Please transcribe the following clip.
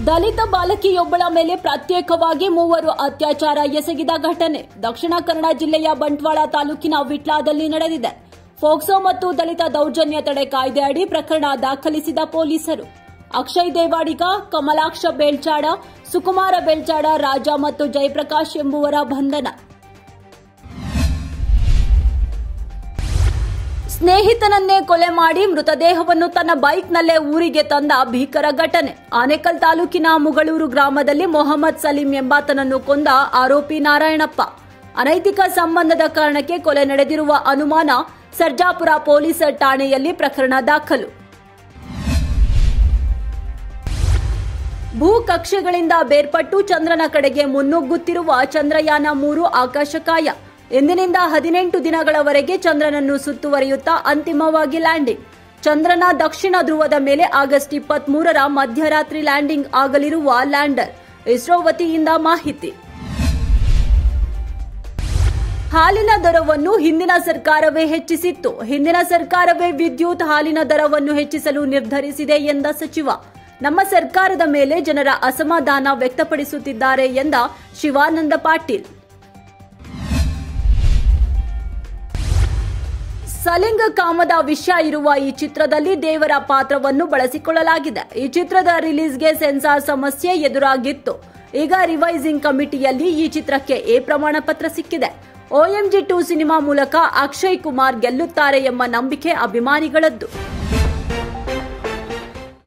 ದಲಿತ ಬಾಲಕಿಯೊಬ್ಬಳ ಮೇಲೆ ಪ್ರತ್ಯೇಕವಾಗಿ ಮೂವರು ಅತ್ಯಾಚಾರ ಎಸಗಿದ ಘಟನೆ ದಕ್ಷಿಣ ಕನ್ನಡ ಜಿಲ್ಲೆಯ ಬಂಟ್ವಾಳ ತಾಲೂಕಿನ ವಿಟ್ಲಾದಲ್ಲಿ ನಡೆದಿದೆ ಫೋಕ್ಸೋ ಮತ್ತು ದಲಿತ ದೌರ್ಜನ್ಯ ತಡೆ ಕಾಯ್ದೆ ಅಡಿ ಪ್ರಕರಣ ದಾಖಲಿಸಿದ ಪೊಲೀಸರು ಅಕ್ಷಯ್ ದೇವಾಡಿಗ ಕಮಲಾಕ್ಷ ಬೇಲ್ಚಾಡ ಸುಕುಮಾರ ಬೇಲ್ಚಾಡ ರಾಜ ಮತ್ತು ಜಯಪ್ರಕಾಶ್ ಎಂಬುವರ ಬಂಧನ ಸ್ನೇಹಿತನನ್ನೇ ಕೊಲೆ ಮಾಡಿ ಮೃತದೇಹವನ್ನು ತನ್ನ ಬೈಕ್ನಲ್ಲೇ ಊರಿಗೆ ತಂದ ಭೀಕರ ಘಟನೆ ಆನೇಕಲ್ ತಾಲೂಕಿನ ಮುಗಳೂರು ಗ್ರಾಮದಲ್ಲಿ ಮೊಹಮ್ಮದ್ ಸಲೀಂ ಎಂಬಾತನನ್ನು ಕೊಂದ ಆರೋಪಿ ನಾರಾಯಣಪ್ಪ ಅನೈತಿಕ ಸಂಬಂಧದ ಕಾರಣಕ್ಕೆ ಕೊಲೆ ನಡೆದಿರುವ ಅನುಮಾನ ಸರ್ಜಾಪುರ ಪೊಲೀಸ್ ಠಾಣೆಯಲ್ಲಿ ಪ್ರಕರಣ ದಾಖಲು ಭೂ ಕಕ್ಷೆಗಳಿಂದ ಬೇರ್ಪಟ್ಟು ಚಂದ್ರನ ಕಡೆಗೆ ಮುನ್ನುಗ್ಗುತ್ತಿರುವ ಚಂದ್ರಯಾನ ಮೂರು ಆಕಾಶಕಾಯ ಇಂದಿನಿಂದ ಹದಿನೆಂಟು ದಿನಗಳವರೆಗೆ ಚಂದ್ರನನ್ನು ಸುತ್ತುವರಿಯುತ್ತಾ ಅಂತಿಮವಾಗಿ ಲ್ಯಾಂಡಿಂಗ್ ಚಂದ್ರನ ದಕ್ಷಿಣ ಧ್ರುವದ ಮೇಲೆ ಆಗಸ್ಟ್ ಇಪ್ಪತ್ಮೂರರ ಮಧ್ಯರಾತ್ರಿ ಲ್ಯಾಂಡಿಂಗ್ ಆಗಲಿರುವ ಲ್ಯಾಂಡರ್ ಇಸ್ರೋ ವತಿಯಿಂದ ಮಾಹಿತಿ ಹಾಲಿನ ದರವನ್ನು ಹಿಂದಿನ ಸರ್ಕಾರವೇ ಹೆಚ್ಚಿಸಿತ್ತು ಹಿಂದಿನ ಸರ್ಕಾರವೇ ವಿದ್ಯುತ್ ಹಾಲಿನ ದರವನ್ನು ಹೆಚ್ಚಿಸಲು ನಿರ್ಧರಿಸಿದೆ ಎಂದ ಸಚಿವ ನಮ್ಮ ಸರ್ಕಾರದ ಮೇಲೆ ಜನರ ಅಸಮಾಧಾನ ವ್ಯಕ್ತಪಡಿಸುತ್ತಿದ್ದಾರೆ ಎಂದ ಶಿವಾನಂದ ಪಾಟೀಲ್ ಸಲಿಂಗ ಕಾಮದ ವಿಷಯ ಇರುವ ಈ ಚಿತ್ರದಲ್ಲಿ ದೇವರ ಪಾತ್ರವನ್ನು ಬಳಸಿಕೊಳ್ಳಲಾಗಿದೆ ಈ ಚಿತ್ರದ ರಿಲೀಸ್ಗೆ ಸೆನ್ಸಾರ್ ಸಮಸ್ಯೆ ಎದುರಾಗಿತ್ತು ಈಗ ರಿವೈಸಿಂಗ್ ಕಮಿಟಿಯಲ್ಲಿ ಈ ಚಿತ್ರಕ್ಕೆ ಎ ಪ್ರಮಾಣ ಪತ್ರ ಸಿಕ್ಕಿದೆ ಓಎಂಜಿ ಟೂ ಸಿನಿಮಾ ಮೂಲಕ ಅಕ್ಷಯ್ ಕುಮಾರ್ ಗೆಲ್ಲುತ್ತಾರೆ ಎಂಬ ನಂಬಿಕೆ ಅಭಿಮಾನಿಗಳದ್ದು